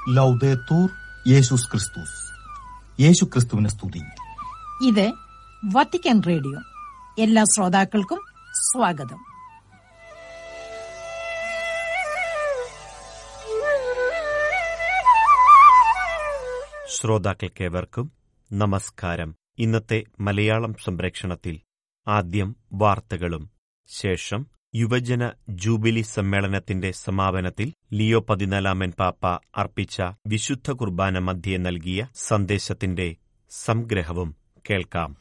ലൗദേത്തൂർ യേശുസ് ക്രിസ്തുസ് യേശു ക്രിസ്തുവിനെ സ്തുതി ഇത് വത്തിക്കാൻ റേഡിയോ എല്ലാ ശ്രോതാക്കൾക്കും സ്വാഗതം ശ്രോതാക്കൾക്കേവർക്കും നമസ്കാരം ഇന്നത്തെ മലയാളം സംപ്രേക്ഷണത്തിൽ ആദ്യം വാർത്തകളും ശേഷം യുവജന ജൂബിലി സമ്മേളനത്തിന്റെ സമാപനത്തിൽ ലിയോ പതിനാലാമൻ പാപ്പ അർപ്പിച്ച വിശുദ്ധ കുർബാന മധ്യേ നൽകിയ സന്ദേശത്തിന്റെ സംഗ്രഹവും കേൾക്കാം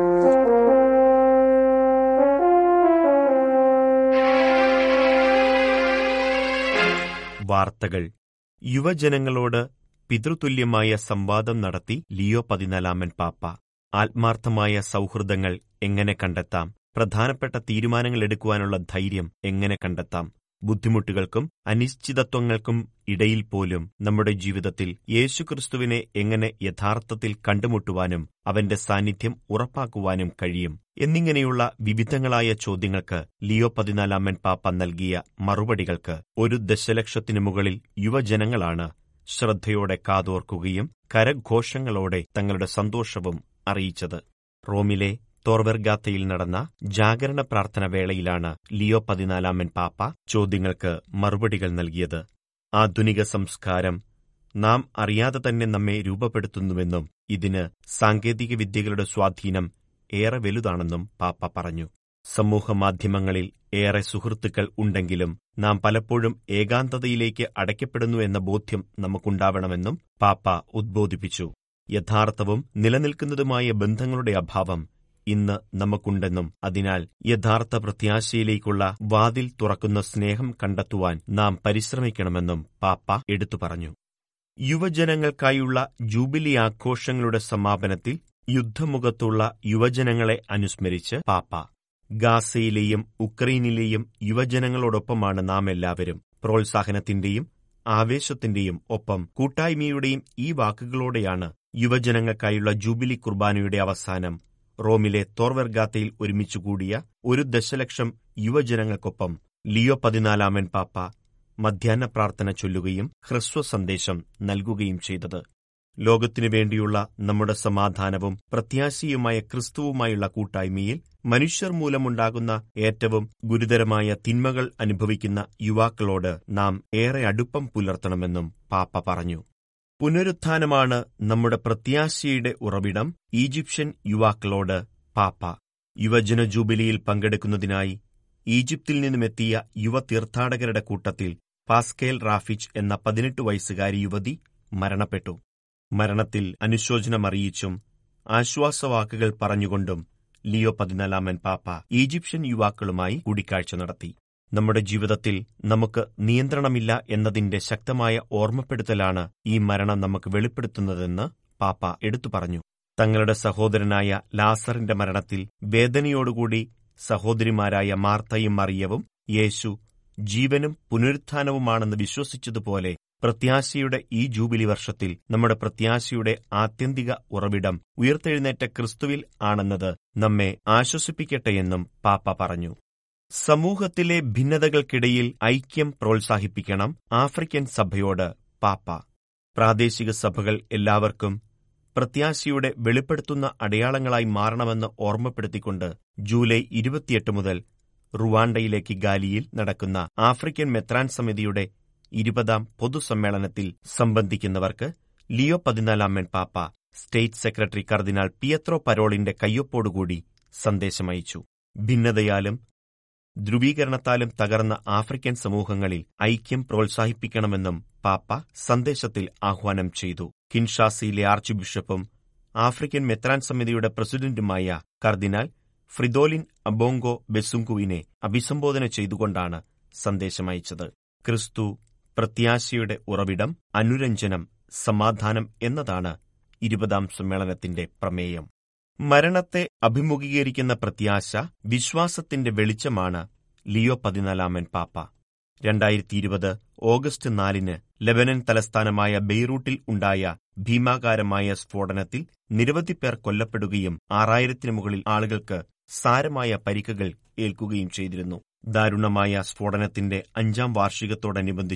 വാർത്തകൾ യുവജനങ്ങളോട് പിതൃതുല്യമായ സംവാദം നടത്തി ലിയോ പതിനാലാമൻ പാപ്പ ആത്മാർത്ഥമായ സൗഹൃദങ്ങൾ എങ്ങനെ കണ്ടെത്താം പ്രധാനപ്പെട്ട തീരുമാനങ്ങൾ എടുക്കുവാനുള്ള ധൈര്യം എങ്ങനെ കണ്ടെത്താം ബുദ്ധിമുട്ടുകൾക്കും അനിശ്ചിതത്വങ്ങൾക്കും ഇടയിൽ പോലും നമ്മുടെ ജീവിതത്തിൽ യേശുക്രിസ്തുവിനെ എങ്ങനെ യഥാർത്ഥത്തിൽ കണ്ടുമുട്ടുവാനും അവന്റെ സാന്നിധ്യം ഉറപ്പാക്കുവാനും കഴിയും എന്നിങ്ങനെയുള്ള വിവിധങ്ങളായ ചോദ്യങ്ങൾക്ക് ലിയോ പതിനാലാമൻ പാപ്പ നൽകിയ മറുപടികൾക്ക് ഒരു ദശലക്ഷത്തിനു മുകളിൽ യുവജനങ്ങളാണ് ശ്രദ്ധയോടെ കാതോർക്കുകയും കരഘോഷങ്ങളോടെ തങ്ങളുടെ സന്തോഷവും അറിയിച്ചത് റോമിലെ തോർവെർഗാത്തയിൽ നടന്ന ജാഗരണ പ്രാർത്ഥന വേളയിലാണ് ലിയോ പതിനാലാമൻ പാപ്പ ചോദ്യങ്ങൾക്ക് മറുപടികൾ നൽകിയത് ആധുനിക സംസ്കാരം നാം അറിയാതെ തന്നെ നമ്മെ രൂപപ്പെടുത്തുന്നുവെന്നും ഇതിന് സാങ്കേതിക വിദ്യകളുടെ സ്വാധീനം ഏറെ വലുതാണെന്നും പാപ്പ പറഞ്ഞു സമൂഹമാധ്യമങ്ങളിൽ ഏറെ സുഹൃത്തുക്കൾ ഉണ്ടെങ്കിലും നാം പലപ്പോഴും ഏകാന്തതയിലേക്ക് അടയ്ക്കപ്പെടുന്നു എന്ന ബോധ്യം നമുക്കുണ്ടാവണമെന്നും പാപ്പ ഉദ്ബോധിപ്പിച്ചു യഥാർത്ഥവും നിലനിൽക്കുന്നതുമായ ബന്ധങ്ങളുടെ അഭാവം ഇന്ന് നമുക്കുണ്ടെന്നും അതിനാൽ യഥാർത്ഥ പ്രത്യാശയിലേക്കുള്ള വാതിൽ തുറക്കുന്ന സ്നേഹം കണ്ടെത്തുവാൻ നാം പരിശ്രമിക്കണമെന്നും പാപ്പ എടുത്തു പറഞ്ഞു യുവജനങ്ങൾക്കായുള്ള ജൂബിലി ആഘോഷങ്ങളുടെ സമാപനത്തിൽ യുദ്ധമുഖത്തുള്ള യുവജനങ്ങളെ അനുസ്മരിച്ച് പാപ്പ ഗാസയിലെയും ഉക്രൈനിലെയും യുവജനങ്ങളോടൊപ്പമാണ് നാം എല്ലാവരും പ്രോത്സാഹനത്തിന്റെയും ആവേശത്തിന്റെയും ഒപ്പം കൂട്ടായ്മയുടെയും ഈ വാക്കുകളോടെയാണ് യുവജനങ്ങൾക്കായുള്ള ജൂബിലി കുർബാനയുടെ അവസാനം റോമിലെ തോർവർഗാത്തയിൽ ഒരുമിച്ചുകൂടിയ ഒരു ദശലക്ഷം യുവജനങ്ങൾക്കൊപ്പം ലിയോ പതിനാലാമൻ പാപ്പ മധ്യാഹ്ന പ്രാർത്ഥന ചൊല്ലുകയും ഹ്രസ്വ സന്ദേശം നൽകുകയും ചെയ്തത് ലോകത്തിനു വേണ്ടിയുള്ള നമ്മുടെ സമാധാനവും പ്രത്യാശയുമായ ക്രിസ്തുവുമായുള്ള കൂട്ടായ്മയിൽ മനുഷ്യർ മൂലമുണ്ടാകുന്ന ഏറ്റവും ഗുരുതരമായ തിന്മകൾ അനുഭവിക്കുന്ന യുവാക്കളോട് നാം ഏറെ അടുപ്പം പുലർത്തണമെന്നും പാപ്പ പറഞ്ഞു പുനരുത്ഥാനമാണ് നമ്മുടെ പ്രത്യാശയുടെ ഉറവിടം ഈജിപ്ഷ്യൻ യുവാക്കളോട് പാപ്പ യുവജന ജൂബിലിയിൽ പങ്കെടുക്കുന്നതിനായി ഈജിപ്തിൽ നിന്നുമെത്തിയ യുവ തീർത്ഥാടകരുടെ കൂട്ടത്തിൽ പാസ്കേൽ റാഫിച്ച് എന്ന പതിനെട്ട് വയസ്സുകാരി യുവതി മരണപ്പെട്ടു മരണത്തിൽ അനുശോചനമറിയിച്ചും ആശ്വാസവാക്കുകൾ പറഞ്ഞുകൊണ്ടും ലിയോ പതിനാലാമൻ പാപ്പ ഈജിപ്ഷ്യൻ യുവാക്കളുമായി കൂടിക്കാഴ്ച നടത്തി നമ്മുടെ ജീവിതത്തിൽ നമുക്ക് നിയന്ത്രണമില്ല എന്നതിന്റെ ശക്തമായ ഓർമ്മപ്പെടുത്തലാണ് ഈ മരണം നമുക്ക് വെളിപ്പെടുത്തുന്നതെന്ന് പാപ്പ എടുത്തു പറഞ്ഞു തങ്ങളുടെ സഹോദരനായ ലാസറിന്റെ മരണത്തിൽ വേദനയോടുകൂടി സഹോദരിമാരായ മാർത്തയും മറിയവും യേശു ജീവനും പുനരുത്ഥാനവുമാണെന്ന് വിശ്വസിച്ചതുപോലെ പ്രത്യാശയുടെ ഈ ജൂബിലി വർഷത്തിൽ നമ്മുടെ പ്രത്യാശയുടെ ആത്യന്തിക ഉറവിടം ഉയർത്തെഴുന്നേറ്റ ക്രിസ്തുവിൽ ആണെന്നത് നമ്മെ ആശ്വസിപ്പിക്കട്ടെയെന്നും പാപ്പ പറഞ്ഞു സമൂഹത്തിലെ ഭിന്നതകൾക്കിടയിൽ ഐക്യം പ്രോത്സാഹിപ്പിക്കണം ആഫ്രിക്കൻ സഭയോട് പാപ്പ പ്രാദേശിക സഭകൾ എല്ലാവർക്കും പ്രത്യാശയുടെ വെളിപ്പെടുത്തുന്ന അടയാളങ്ങളായി മാറണമെന്ന് ഓർമ്മപ്പെടുത്തിക്കൊണ്ട് ജൂലൈ ഇരുപത്തിയെട്ട് മുതൽ റുവാണ്ടയിലെ കിഗാലിയിൽ നടക്കുന്ന ആഫ്രിക്കൻ മെത്രാൻ സമിതിയുടെ ഇരുപതാം പൊതുസമ്മേളനത്തിൽ സംബന്ധിക്കുന്നവർക്ക് ലിയോ പതിനാലാമൻ പാപ്പ സ്റ്റേറ്റ് സെക്രട്ടറി കർദിനാൾ പിയത്രോ പരോളിന്റെ കയ്യൊപ്പോടുകൂടി സന്ദേശമയച്ചു ഭിന്നതയാലും ധ്രുവീകരണത്താലും തകർന്ന ആഫ്രിക്കൻ സമൂഹങ്ങളിൽ ഐക്യം പ്രോത്സാഹിപ്പിക്കണമെന്നും പാപ്പ സന്ദേശത്തിൽ ആഹ്വാനം ചെയ്തു കിൻഷാസിയിലെ ആർച്ച് ബിഷപ്പും ആഫ്രിക്കൻ മെത്രാൻ സമിതിയുടെ പ്രസിഡന്റുമായ കർദിനാൾ ഫ്രിദോലിൻ അബോങ്കോ ബെസുങ്കുവിനെ അഭിസംബോധന ചെയ്തുകൊണ്ടാണ് സന്ദേശമയച്ചത് ക്രിസ്തു പ്രത്യാശയുടെ ഉറവിടം അനുരഞ്ജനം സമാധാനം എന്നതാണ് ഇരുപതാം സമ്മേളനത്തിന്റെ പ്രമേയം മരണത്തെ അഭിമുഖീകരിക്കുന്ന പ്രത്യാശ വിശ്വാസത്തിന്റെ വെളിച്ചമാണ് ലിയോ പതിനാലാമൻ പാപ്പ രണ്ടായിരത്തി ഇരുപത് ഓഗസ്റ്റ് നാലിന് ലെബനൻ തലസ്ഥാനമായ ബെയ്റൂട്ടിൽ ഉണ്ടായ ഭീമാകാരമായ സ്ഫോടനത്തിൽ നിരവധി പേർ കൊല്ലപ്പെടുകയും ആറായിരത്തിനു മുകളിൽ ആളുകൾക്ക് സാരമായ പരിക്കുകൾ ഏൽക്കുകയും ചെയ്തിരുന്നു ദാരുണമായ സ്ഫോടനത്തിന്റെ അഞ്ചാം വാർഷികത്തോടനുബന്ധിച്ച്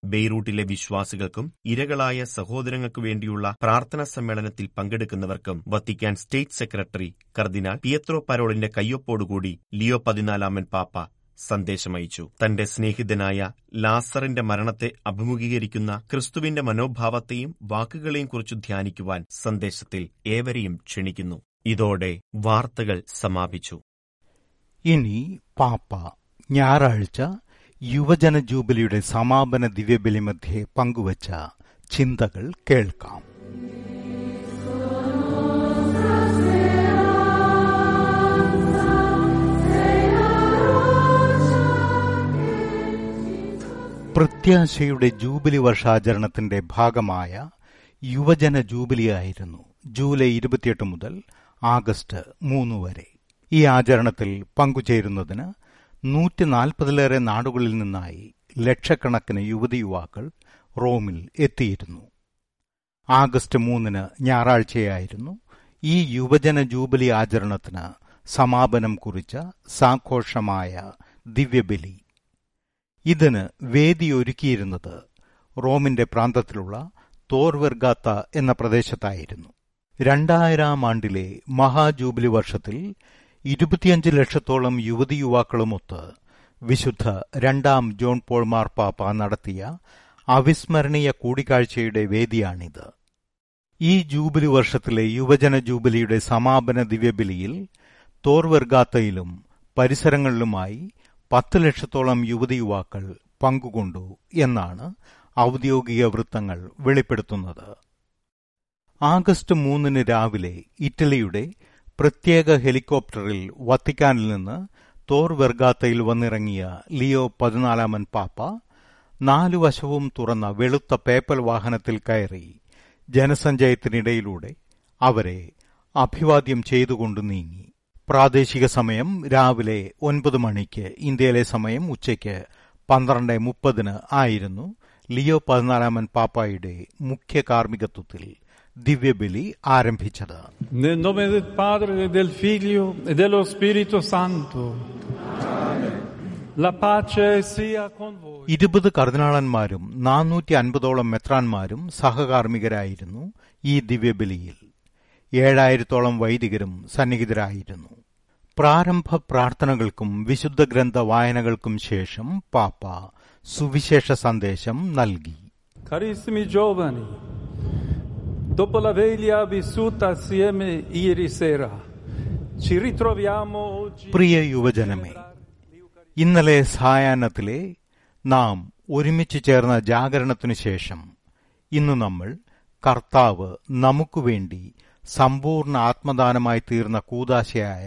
ബെയ്റൂട്ടിലെ വിശ്വാസികൾക്കും ഇരകളായ സഹോദരങ്ങൾക്കു വേണ്ടിയുള്ള പ്രാർത്ഥനാ സമ്മേളനത്തിൽ പങ്കെടുക്കുന്നവർക്കും വത്തിക്കാൻ സ്റ്റേറ്റ് സെക്രട്ടറി കർദിനാൾ പിയത്രോ പരോളിന്റെ കയ്യൊപ്പോടുകൂടി ലിയോ പതിനാലാമൻ പാപ്പ സന്ദേശമയച്ചു തന്റെ സ്നേഹിതനായ ലാസറിന്റെ മരണത്തെ അഭിമുഖീകരിക്കുന്ന ക്രിസ്തുവിന്റെ മനോഭാവത്തെയും വാക്കുകളെയും കുറിച്ച് ധ്യാനിക്കുവാൻ സന്ദേശത്തിൽ ഏവരെയും ക്ഷണിക്കുന്നു ഇതോടെ വാർത്തകൾ സമാപിച്ചു ഇനി പാപ്പ ഞായറാഴ്ച യുവജന ജൂബിലിയുടെ സമാപന ദിവ്യബലി മധ്യേ പങ്കുവച്ച ചിന്തകൾ കേൾക്കാം പ്രത്യാശയുടെ ജൂബിലി വർഷാചരണത്തിന്റെ ഭാഗമായ യുവജന ജൂബിലിയായിരുന്നു ജൂലൈ ഇരുപത്തിയെട്ട് മുതൽ ആഗസ്റ്റ് മൂന്ന് വരെ ഈ ആചരണത്തിൽ പങ്കുചേരുന്നതിന് നൂറ്റി നാൽപ്പതിലേറെ നാടുകളിൽ നിന്നായി ലക്ഷക്കണക്കിന് യുവതി യുവാക്കൾ റോമിൽ എത്തിയിരുന്നു ആഗസ്റ്റ് മൂന്നിന് ഞായറാഴ്ചയായിരുന്നു ഈ യുവജന ജൂബിലി ആചരണത്തിന് സമാപനം കുറിച്ച സാഘോഷമായ ദിവ്യബലി ഇതിന് വേദിയൊരുക്കിയിരുന്നത് റോമിന്റെ പ്രാന്തത്തിലുള്ള തോർവെർഗാത്ത എന്ന പ്രദേശത്തായിരുന്നു രണ്ടായിരം ആണ്ടിലെ മഹാജൂബിലി വർഷത്തിൽ ഇരുപത്തിയഞ്ച് ലക്ഷത്തോളം യുവതി യുവാക്കളുമൊത്ത് വിശുദ്ധ രണ്ടാം ജോൺ പോൾ മാർപ്പാപ്പ നടത്തിയ അവിസ്മരണീയ കൂടിക്കാഴ്ചയുടെ വേദിയാണിത് ഈ ജൂബിലി വർഷത്തിലെ യുവജന ജൂബിലിയുടെ സമാപന ദിവ്യബലിയിൽ തോർവെർഗാത്തയിലും പരിസരങ്ങളിലുമായി പത്ത് ലക്ഷത്തോളം യുവതി യുവാക്കൾ പങ്കുകൊണ്ടു എന്നാണ് ഔദ്യോഗിക വൃത്തങ്ങൾ വെളിപ്പെടുത്തുന്നത് ആഗസ്റ്റ് മൂന്നിന് രാവിലെ ഇറ്റലിയുടെ പ്രത്യേക ഹെലികോപ്റ്ററിൽ വത്തിക്കാനിൽ നിന്ന് തോർ വെർഗാത്തയിൽ വന്നിറങ്ങിയ ലിയോ പതിനാലാമൻ പാപ്പ നാലു വശവും തുറന്ന വെളുത്ത പേപ്പൽ വാഹനത്തിൽ കയറി ജനസഞ്ചയത്തിനിടയിലൂടെ അവരെ അഭിവാദ്യം ചെയ്തുകൊണ്ട് നീങ്ങി പ്രാദേശിക സമയം രാവിലെ ഒൻപത് മണിക്ക് ഇന്ത്യയിലെ സമയം ഉച്ചയ്ക്ക് പന്ത്രണ്ട് മുപ്പതിന് ആയിരുന്നു ലിയോ പതിനാലാമൻ പാപ്പായുടെ മുഖ്യ കാർമ്മികത്വത്തിൽ ദിവ്യബലി ആരംഭിച്ചത് Nel nome del Padre, e del Figlio e dello Spirito Santo. La pace sia con voi. ഇരുപത് കർദിനാളന്മാരും നാനൂറ്റി അൻപതോളം മെത്രാന്മാരും സഹകാർമ്മികരായിരുന്നു ഈ ദിവ്യബലിയിൽ ഏഴായിരത്തോളം വൈദികരും സന്നിഹിതരായിരുന്നു പ്രാരംഭ പ്രാർത്ഥനകൾക്കും വിശുദ്ധ ഗ്രന്ഥ വായനകൾക്കും ശേഷം പാപ്പ സുവിശേഷ സന്ദേശം നൽകി Carissimi giovani, dopo la veglia vissuta assieme ieri sera, ci ritroviamo oggi പ്രിയ യുവജനമേ ഇന്നലെ സായാഹ്നത്തിലെ നാം ഒരുമിച്ച് ചേർന്ന ജാഗരണത്തിനു ശേഷം ഇന്ന് നമ്മൾ കർത്താവ് നമുക്കു വേണ്ടി സമ്പൂർണ്ണ ആത്മദാനമായി തീർന്ന കൂതാശയായ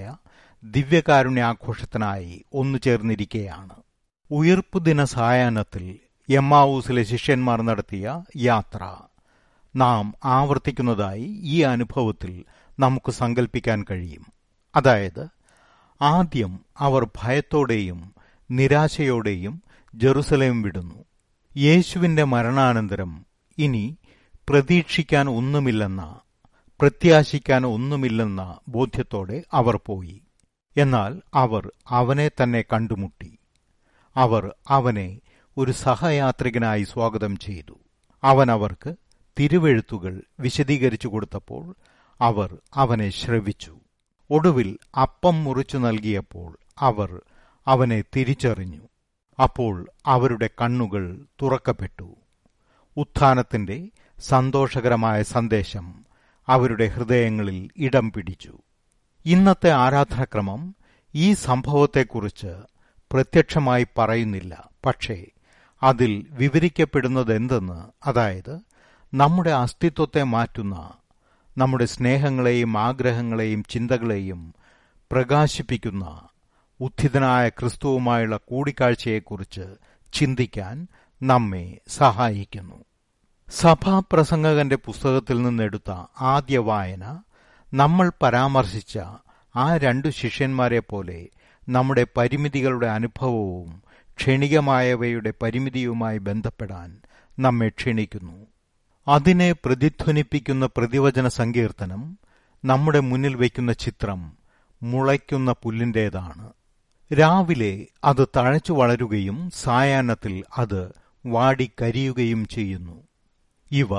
ദിവ്യകാരുണ്യാഘോഷത്തിനായി ഒന്നു ചേർന്നിരിക്കുകയാണ് ഉയർപ്പു ദിന സായാഹ്നത്തിൽ എമ്മാവൂസിലെ ശിഷ്യന്മാർ നടത്തിയ യാത്ര നാം ആവർത്തിക്കുന്നതായി ഈ അനുഭവത്തിൽ നമുക്ക് സങ്കല്പിക്കാൻ കഴിയും അതായത് ആദ്യം അവർ ഭയത്തോടെയും നിരാശയോടെയും ജെറുസലേം വിടുന്നു യേശുവിന്റെ മരണാനന്തരം ഇനി പ്രതീക്ഷിക്കാൻ ഒന്നുമില്ലെന്ന പ്രത്യാശിക്കാൻ ഒന്നുമില്ലെന്ന ബോധ്യത്തോടെ അവർ പോയി എന്നാൽ അവർ അവനെ തന്നെ കണ്ടുമുട്ടി അവർ അവനെ ഒരു സഹയാത്രികനായി സ്വാഗതം ചെയ്തു അവൻ അവർക്ക് തിരുവെഴുത്തുകൾ വിശദീകരിച്ചു കൊടുത്തപ്പോൾ അവർ അവനെ ശ്രവിച്ചു ഒടുവിൽ അപ്പം മുറിച്ചു നൽകിയപ്പോൾ അവർ അവനെ തിരിച്ചറിഞ്ഞു അപ്പോൾ അവരുടെ കണ്ണുകൾ തുറക്കപ്പെട്ടു ഉത്ഥാനത്തിന്റെ സന്തോഷകരമായ സന്ദേശം അവരുടെ ഹൃദയങ്ങളിൽ ഇടം പിടിച്ചു ഇന്നത്തെ ആരാധനാക്രമം ഈ സംഭവത്തെക്കുറിച്ച് പ്രത്യക്ഷമായി പറയുന്നില്ല പക്ഷേ അതിൽ വിവരിക്കപ്പെടുന്നതെന്തെന്ന് അതായത് നമ്മുടെ അസ്തിത്വത്തെ മാറ്റുന്ന നമ്മുടെ സ്നേഹങ്ങളെയും ആഗ്രഹങ്ങളെയും ചിന്തകളെയും പ്രകാശിപ്പിക്കുന്ന ഉത്ഥിതനായ ക്രിസ്തുവുമായുള്ള കൂടിക്കാഴ്ചയെക്കുറിച്ച് ചിന്തിക്കാൻ നമ്മെ സഹായിക്കുന്നു സഭാപ്രസംഗകന്റെ പുസ്തകത്തിൽ നിന്നെടുത്ത ആദ്യ വായന നമ്മൾ പരാമർശിച്ച ആ രണ്ടു ശിഷ്യന്മാരെ പോലെ നമ്മുടെ പരിമിതികളുടെ അനുഭവവും ക്ഷണികമായവയുടെ പരിമിതിയുമായി ബന്ധപ്പെടാൻ നമ്മെ ക്ഷണിക്കുന്നു അതിനെ പ്രതിധ്വനിപ്പിക്കുന്ന പ്രതിവചന സങ്കീർത്തനം നമ്മുടെ മുന്നിൽ വയ്ക്കുന്ന ചിത്രം മുളയ്ക്കുന്ന പുല്ലിന്റേതാണ് രാവിലെ അത് തഴച്ചു വളരുകയും സായാഹ്നത്തിൽ അത് വാടിക്കരിയുകയും ചെയ്യുന്നു ഇവ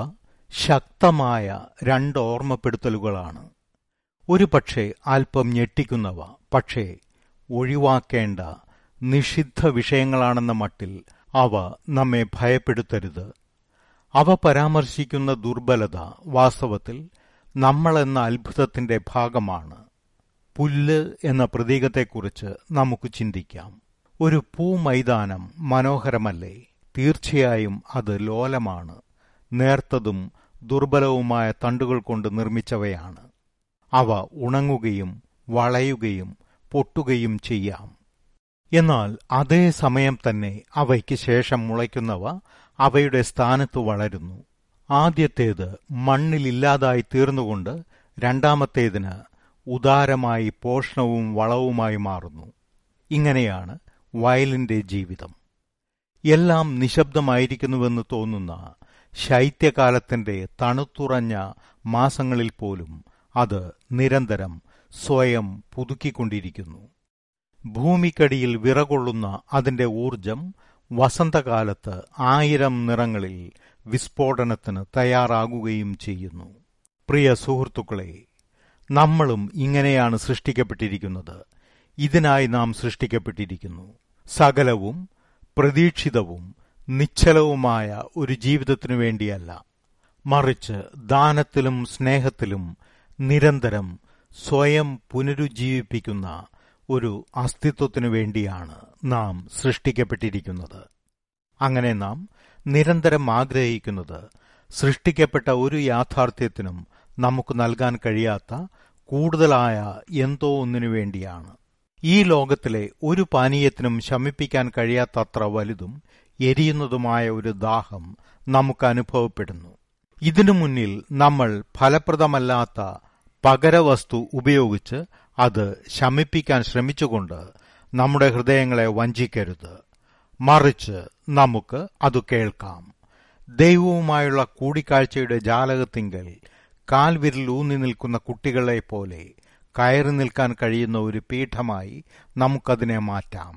ശക്തമായ രണ്ട് ഓർമ്മപ്പെടുത്തലുകളാണ് ഒരു പക്ഷേ അല്പം ഞെട്ടിക്കുന്നവ പക്ഷേ ഒഴിവാക്കേണ്ട നിഷിദ്ധ വിഷയങ്ങളാണെന്ന മട്ടിൽ അവ നമ്മെ ഭയപ്പെടുത്തരുത് അവ പരാമർശിക്കുന്ന ദുർബലത വാസ്തവത്തിൽ നമ്മളെന്ന അത്ഭുതത്തിന്റെ ഭാഗമാണ് പുല്ല് എന്ന പ്രതീകത്തെക്കുറിച്ച് നമുക്ക് ചിന്തിക്കാം ഒരു പൂമൈതാനം മനോഹരമല്ലേ തീർച്ചയായും അത് ലോലമാണ് നേർത്തതും ദുർബലവുമായ തണ്ടുകൾ കൊണ്ട് നിർമ്മിച്ചവയാണ് അവ ഉണങ്ങുകയും വളയുകയും പൊട്ടുകയും ചെയ്യാം എന്നാൽ അതേ സമയം തന്നെ അവയ്ക്ക് ശേഷം മുളയ്ക്കുന്നവ അവയുടെ സ്ഥാനത്ത് വളരുന്നു ആദ്യത്തേത് മണ്ണിലില്ലാതായി തീർന്നുകൊണ്ട് രണ്ടാമത്തേതിന് ഉദാരമായി പോഷണവും വളവുമായി മാറുന്നു ഇങ്ങനെയാണ് വയലിന്റെ ജീവിതം എല്ലാം നിശബ്ദമായിരിക്കുന്നുവെന്ന് തോന്നുന്ന ശൈത്യകാലത്തിന്റെ തണുത്തുറഞ്ഞ മാസങ്ങളിൽ പോലും അത് നിരന്തരം സ്വയം പുതുക്കിക്കൊണ്ടിരിക്കുന്നു ഭൂമിക്കടിയിൽ വിറകൊള്ളുന്ന അതിന്റെ ഊർജം വസന്തകാലത്ത് ആയിരം നിറങ്ങളിൽ വിസ്ഫോടനത്തിന് തയ്യാറാകുകയും ചെയ്യുന്നു പ്രിയ സുഹൃത്തുക്കളെ നമ്മളും ഇങ്ങനെയാണ് സൃഷ്ടിക്കപ്പെട്ടിരിക്കുന്നത് ഇതിനായി നാം സൃഷ്ടിക്കപ്പെട്ടിരിക്കുന്നു സകലവും പ്രതീക്ഷിതവും നിശ്ചലവുമായ ഒരു ജീവിതത്തിനു വേണ്ടിയല്ല മറിച്ച് ദാനത്തിലും സ്നേഹത്തിലും നിരന്തരം സ്വയം പുനരുജ്ജീവിപ്പിക്കുന്ന ഒരു അസ്തിത്വത്തിനു വേണ്ടിയാണ് നാം സൃഷ്ടിക്കപ്പെട്ടിരിക്കുന്നത് അങ്ങനെ നാം നിരന്തരം ആഗ്രഹിക്കുന്നത് സൃഷ്ടിക്കപ്പെട്ട ഒരു യാഥാർത്ഥ്യത്തിനും നമുക്ക് നൽകാൻ കഴിയാത്ത കൂടുതലായ എന്തോ ഒന്നിനു വേണ്ടിയാണ് ഈ ലോകത്തിലെ ഒരു പാനീയത്തിനും ശമിപ്പിക്കാൻ കഴിയാത്തത്ര വലുതും എരിയുന്നതുമായ ഒരു ദാഹം നമുക്ക് അനുഭവപ്പെടുന്നു ഇതിനു മുന്നിൽ നമ്മൾ ഫലപ്രദമല്ലാത്ത പകരവസ്തു ഉപയോഗിച്ച് അത് ശമിപ്പിക്കാൻ ശ്രമിച്ചുകൊണ്ട് നമ്മുടെ ഹൃദയങ്ങളെ വഞ്ചിക്കരുത് മറിച്ച് നമുക്ക് അത് കേൾക്കാം ദൈവവുമായുള്ള കൂടിക്കാഴ്ചയുടെ ജാലകത്തിങ്കൽ കാൽവിരൽ ഊന്നി നിൽക്കുന്ന കുട്ടികളെ പോലെ കയറി നിൽക്കാൻ കഴിയുന്ന ഒരു പീഠമായി നമുക്കതിനെ മാറ്റാം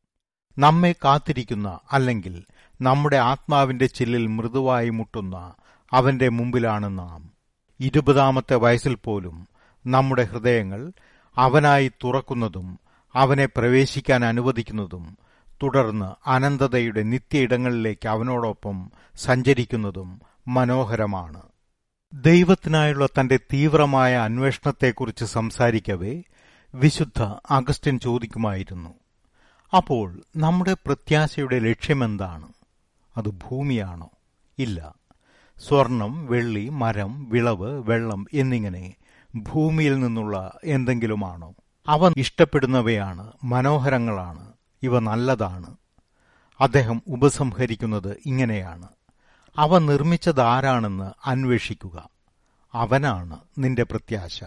നമ്മെ കാത്തിരിക്കുന്ന അല്ലെങ്കിൽ നമ്മുടെ ആത്മാവിന്റെ ചില്ലിൽ മൃദുവായി മുട്ടുന്ന അവന്റെ മുമ്പിലാണ് നാം ഇരുപതാമത്തെ വയസ്സിൽ പോലും നമ്മുടെ ഹൃദയങ്ങൾ അവനായി തുറക്കുന്നതും അവനെ പ്രവേശിക്കാൻ അനുവദിക്കുന്നതും തുടർന്ന് അനന്തതയുടെ നിത്യ ഇടങ്ങളിലേക്ക് അവനോടൊപ്പം സഞ്ചരിക്കുന്നതും മനോഹരമാണ് ദൈവത്തിനായുള്ള തന്റെ തീവ്രമായ അന്വേഷണത്തെക്കുറിച്ച് സംസാരിക്കവേ വിശുദ്ധ അഗസ്റ്റിൻ ചോദിക്കുമായിരുന്നു അപ്പോൾ നമ്മുടെ പ്രത്യാശയുടെ ലക്ഷ്യമെന്താണ് അത് ഭൂമിയാണോ ഇല്ല സ്വർണം വെള്ളി മരം വിളവ് വെള്ളം എന്നിങ്ങനെ ഭൂമിയിൽ നിന്നുള്ള എന്തെങ്കിലുമാണോ അവ ഇഷ്ടപ്പെടുന്നവയാണ് മനോഹരങ്ങളാണ് ഇവ നല്ലതാണ് അദ്ദേഹം ഉപസംഹരിക്കുന്നത് ഇങ്ങനെയാണ് അവ നിർമ്മിച്ചതാരാണെന്ന് അന്വേഷിക്കുക അവനാണ് നിന്റെ പ്രത്യാശ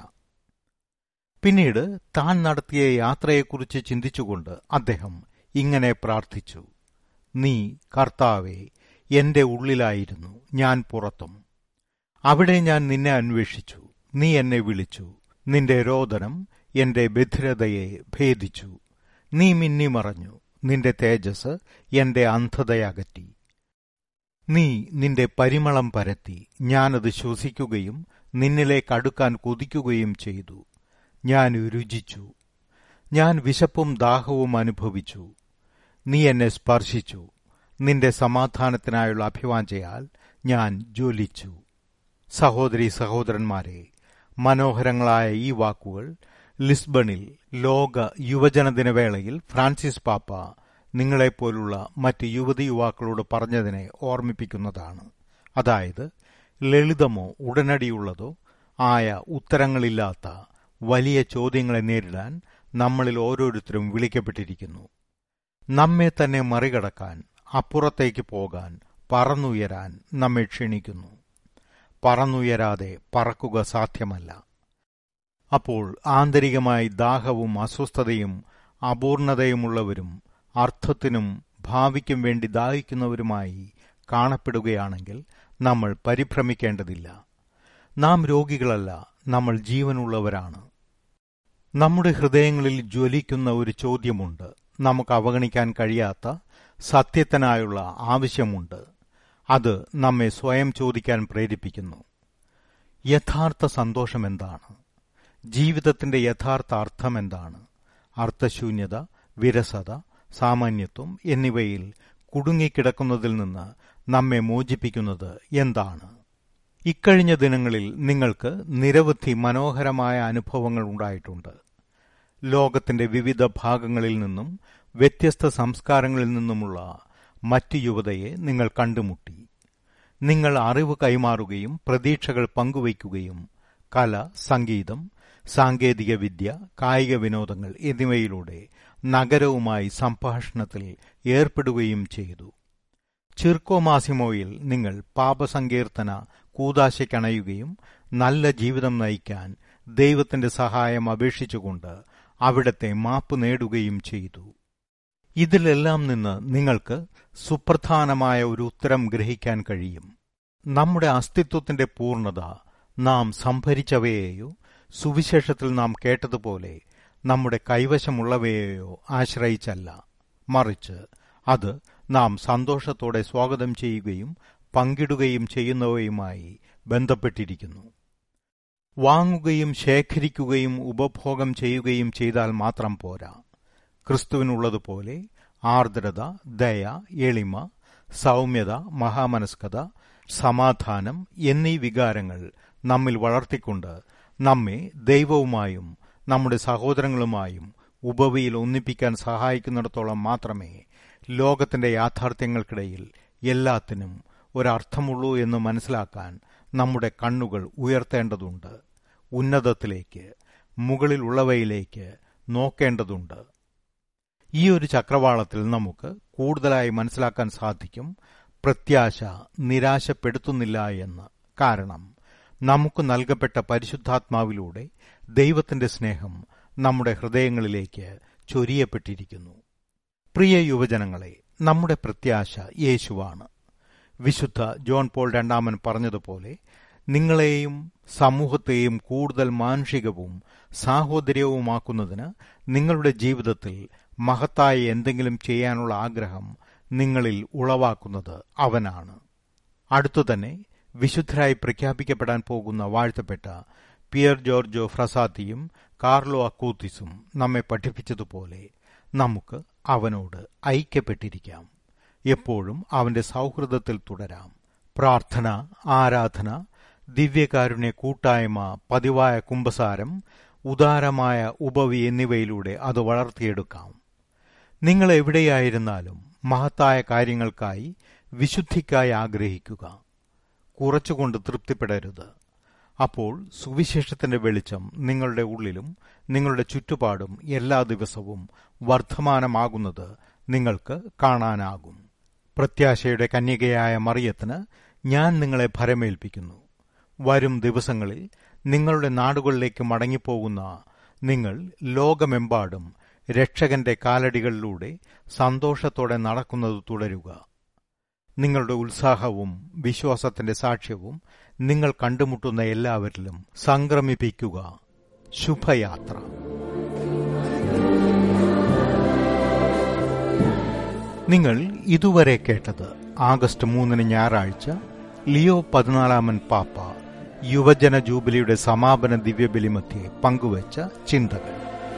പിന്നീട് താൻ നടത്തിയ യാത്രയെക്കുറിച്ച് ചിന്തിച്ചുകൊണ്ട് അദ്ദേഹം ഇങ്ങനെ പ്രാർത്ഥിച്ചു നീ കർത്താവെ എന്റെ ഉള്ളിലായിരുന്നു ഞാൻ പുറത്തും അവിടെ ഞാൻ നിന്നെ അന്വേഷിച്ചു നീ എന്നെ വിളിച്ചു നിന്റെ രോദനം എന്റെ ബധിരതയെ ഭേദിച്ചു നീ മിന്നിമറഞ്ഞു നിന്റെ തേജസ് എന്റെ അന്ധതയകറ്റി നീ നിന്റെ പരിമളം പരത്തി ഞാനത് ശ്വസിക്കുകയും നിന്നിലേക്ക് അടുക്കാൻ കൊതിക്കുകയും ചെയ്തു ഞാൻ രുചിച്ചു ഞാൻ വിശപ്പും ദാഹവും അനുഭവിച്ചു നീ എന്നെ സ്പർശിച്ചു നിന്റെ സമാധാനത്തിനായുള്ള അഭിവാഞ്ചയാൽ ഞാൻ ജ്വലിച്ചു സഹോദരി സഹോദരന്മാരെ മനോഹരങ്ങളായ ഈ വാക്കുകൾ ലിസ്ബണിൽ ലോക യുവജനദിനവേളയിൽ ഫ്രാൻസിസ് പാപ്പ നിങ്ങളെപ്പോലുള്ള മറ്റ് യുവതി യുവാക്കളോട് പറഞ്ഞതിനെ ഓർമ്മിപ്പിക്കുന്നതാണ് അതായത് ലളിതമോ ഉടനടിയുള്ളതോ ആയ ഉത്തരങ്ങളില്ലാത്ത വലിയ ചോദ്യങ്ങളെ നേരിടാൻ നമ്മളിൽ ഓരോരുത്തരും വിളിക്കപ്പെട്ടിരിക്കുന്നു നമ്മെ തന്നെ മറികടക്കാൻ അപ്പുറത്തേക്ക് പോകാൻ പറന്നുയരാൻ നമ്മെ ക്ഷണിക്കുന്നു പറന്നുയരാതെ പറക്കുക സാധ്യമല്ല അപ്പോൾ ആന്തരികമായി ദാഹവും അസ്വസ്ഥതയും അപൂർണതയുമുള്ളവരും അർത്ഥത്തിനും ഭാവിക്കും വേണ്ടി ദാഹിക്കുന്നവരുമായി കാണപ്പെടുകയാണെങ്കിൽ നമ്മൾ പരിഭ്രമിക്കേണ്ടതില്ല നാം രോഗികളല്ല നമ്മൾ ജീവനുള്ളവരാണ് നമ്മുടെ ഹൃദയങ്ങളിൽ ജ്വലിക്കുന്ന ഒരു ചോദ്യമുണ്ട് നമുക്ക് അവഗണിക്കാൻ കഴിയാത്ത സത്യത്തിനായുള്ള ആവശ്യമുണ്ട് അത് നമ്മെ സ്വയം ചോദിക്കാൻ പ്രേരിപ്പിക്കുന്നു യഥാർത്ഥ സന്തോഷം എന്താണ് ജീവിതത്തിന്റെ യഥാർത്ഥ അർത്ഥം എന്താണ് അർത്ഥശൂന്യത വിരസത സാമാന്യത്വം എന്നിവയിൽ കുടുങ്ങിക്കിടക്കുന്നതിൽ നിന്ന് നമ്മെ മോചിപ്പിക്കുന്നത് എന്താണ് ഇക്കഴിഞ്ഞ ദിനങ്ങളിൽ നിങ്ങൾക്ക് നിരവധി മനോഹരമായ അനുഭവങ്ങൾ ഉണ്ടായിട്ടുണ്ട് ലോകത്തിന്റെ വിവിധ ഭാഗങ്ങളിൽ നിന്നും വ്യത്യസ്ത സംസ്കാരങ്ങളിൽ നിന്നുമുള്ള മറ്റു യുവതയെ നിങ്ങൾ കണ്ടുമുട്ടി നിങ്ങൾ അറിവ് കൈമാറുകയും പ്രതീക്ഷകൾ പങ്കുവയ്ക്കുകയും കല സംഗീതം സാങ്കേതിക വിദ്യ കായിക വിനോദങ്ങൾ എന്നിവയിലൂടെ നഗരവുമായി സംഭാഷണത്തിൽ ഏർപ്പെടുകയും ചെയ്തു ചിർക്കോ മാസിമോയിൽ നിങ്ങൾ പാപസങ്കീർത്തന കൂതാശയ്ക്കണയുകയും നല്ല ജീവിതം നയിക്കാൻ ദൈവത്തിന്റെ സഹായം അപേക്ഷിച്ചുകൊണ്ട് അവിടത്തെ മാപ്പ് നേടുകയും ചെയ്തു ഇതിലെല്ലാം നിന്ന് നിങ്ങൾക്ക് സുപ്രധാനമായ ഒരു ഉത്തരം ഗ്രഹിക്കാൻ കഴിയും നമ്മുടെ അസ്തിത്വത്തിന്റെ പൂർണ്ണത നാം സംഭരിച്ചവയെയോ സുവിശേഷത്തിൽ നാം കേട്ടതുപോലെ നമ്മുടെ കൈവശമുള്ളവയെയോ ആശ്രയിച്ചല്ല മറിച്ച് അത് നാം സന്തോഷത്തോടെ സ്വാഗതം ചെയ്യുകയും പങ്കിടുകയും ചെയ്യുന്നവയുമായി ബന്ധപ്പെട്ടിരിക്കുന്നു വാങ്ങുകയും ശേഖരിക്കുകയും ഉപഭോഗം ചെയ്യുകയും ചെയ്താൽ മാത്രം പോരാ ക്രിസ്തുവിനുള്ളതുപോലെ ആർദ്രത ദയ എളിമ സൗമ്യത മഹാമനസ്കത സമാധാനം എന്നീ വികാരങ്ങൾ നമ്മിൽ വളർത്തിക്കൊണ്ട് നമ്മെ ദൈവവുമായും നമ്മുടെ സഹോദരങ്ങളുമായും ഉപവിയിൽ ഒന്നിപ്പിക്കാൻ സഹായിക്കുന്നിടത്തോളം മാത്രമേ ലോകത്തിന്റെ യാഥാർത്ഥ്യങ്ങൾക്കിടയിൽ എല്ലാത്തിനും ഒരർത്ഥമുള്ളൂ എന്ന് മനസ്സിലാക്കാൻ നമ്മുടെ കണ്ണുകൾ ഉയർത്തേണ്ടതുണ്ട് ഉന്നതത്തിലേക്ക് മുകളിലുള്ളവയിലേക്ക് നോക്കേണ്ടതുണ്ട് ഈ ഒരു ചക്രവാളത്തിൽ നമുക്ക് കൂടുതലായി മനസ്സിലാക്കാൻ സാധിക്കും പ്രത്യാശ നിരാശപ്പെടുത്തുന്നില്ല എന്ന് കാരണം നമുക്ക് നൽകപ്പെട്ട പരിശുദ്ധാത്മാവിലൂടെ ദൈവത്തിന്റെ സ്നേഹം നമ്മുടെ ഹൃദയങ്ങളിലേക്ക് ചൊരിയപ്പെട്ടിരിക്കുന്നു പ്രിയ യുവജനങ്ങളെ നമ്മുടെ പ്രത്യാശ യേശുവാണ് വിശുദ്ധ ജോൺ പോൾ രണ്ടാമൻ പറഞ്ഞതുപോലെ നിങ്ങളെയും സമൂഹത്തെയും കൂടുതൽ മാനുഷികവും സാഹോദര്യവുമാക്കുന്നതിന് നിങ്ങളുടെ ജീവിതത്തിൽ മഹത്തായ എന്തെങ്കിലും ചെയ്യാനുള്ള ആഗ്രഹം നിങ്ങളിൽ ഉളവാക്കുന്നത് അവനാണ് അടുത്തുതന്നെ വിശുദ്ധരായി പ്രഖ്യാപിക്കപ്പെടാൻ പോകുന്ന വാഴ്ത്തപ്പെട്ട പിയർ ജോർജോ ഫ്രസാത്തിയും കാർലോ അക്കൂത്തിസും നമ്മെ പഠിപ്പിച്ചതുപോലെ നമുക്ക് അവനോട് ഐക്യപ്പെട്ടിരിക്കാം എപ്പോഴും അവന്റെ സൗഹൃദത്തിൽ തുടരാം പ്രാർത്ഥന ആരാധന ദിവ്യകാരുണ്യ കൂട്ടായ്മ പതിവായ കുംഭസാരം ഉദാരമായ ഉപവി എന്നിവയിലൂടെ അത് വളർത്തിയെടുക്കാം നിങ്ങൾ എവിടെയായിരുന്നാലും മഹത്തായ കാര്യങ്ങൾക്കായി വിശുദ്ധിക്കായി ആഗ്രഹിക്കുക കുറച്ചുകൊണ്ട് തൃപ്തിപ്പെടരുത് അപ്പോൾ സുവിശേഷത്തിന്റെ വെളിച്ചം നിങ്ങളുടെ ഉള്ളിലും നിങ്ങളുടെ ചുറ്റുപാടും എല്ലാ ദിവസവും വർദ്ധമാനമാകുന്നത് നിങ്ങൾക്ക് കാണാനാകും പ്രത്യാശയുടെ കന്യകയായ മറിയത്തിന് ഞാൻ നിങ്ങളെ ഭരമേൽപ്പിക്കുന്നു വരും ദിവസങ്ങളിൽ നിങ്ങളുടെ നാടുകളിലേക്ക് മടങ്ങിപ്പോകുന്ന നിങ്ങൾ ലോകമെമ്പാടും രക്ഷകന്റെ കാലടികളിലൂടെ സന്തോഷത്തോടെ നടക്കുന്നത് തുടരുക നിങ്ങളുടെ ഉത്സാഹവും വിശ്വാസത്തിന്റെ സാക്ഷ്യവും നിങ്ങൾ കണ്ടുമുട്ടുന്ന എല്ലാവരിലും സംക്രമിപ്പിക്കുക ശുഭയാത്ര നിങ്ങൾ ഇതുവരെ കേട്ടത് ആഗസ്റ്റ് മൂന്നിന് ഞായറാഴ്ച ലിയോ പതിനാലാമൻ പാപ്പ യുവജന ജൂബിലിയുടെ സമാപന ദിവ്യബലിമധ്യേ പങ്കുവച്ച ചിന്തകൾ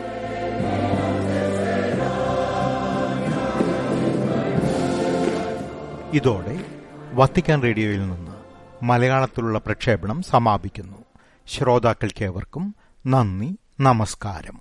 ഇതോടെ വത്തിക്കാൻ റേഡിയോയിൽ നിന്ന് മലയാളത്തിലുള്ള പ്രക്ഷേപണം സമാപിക്കുന്നു ശ്രോതാക്കൾക്കേവർക്കും നന്ദി നമസ്കാരം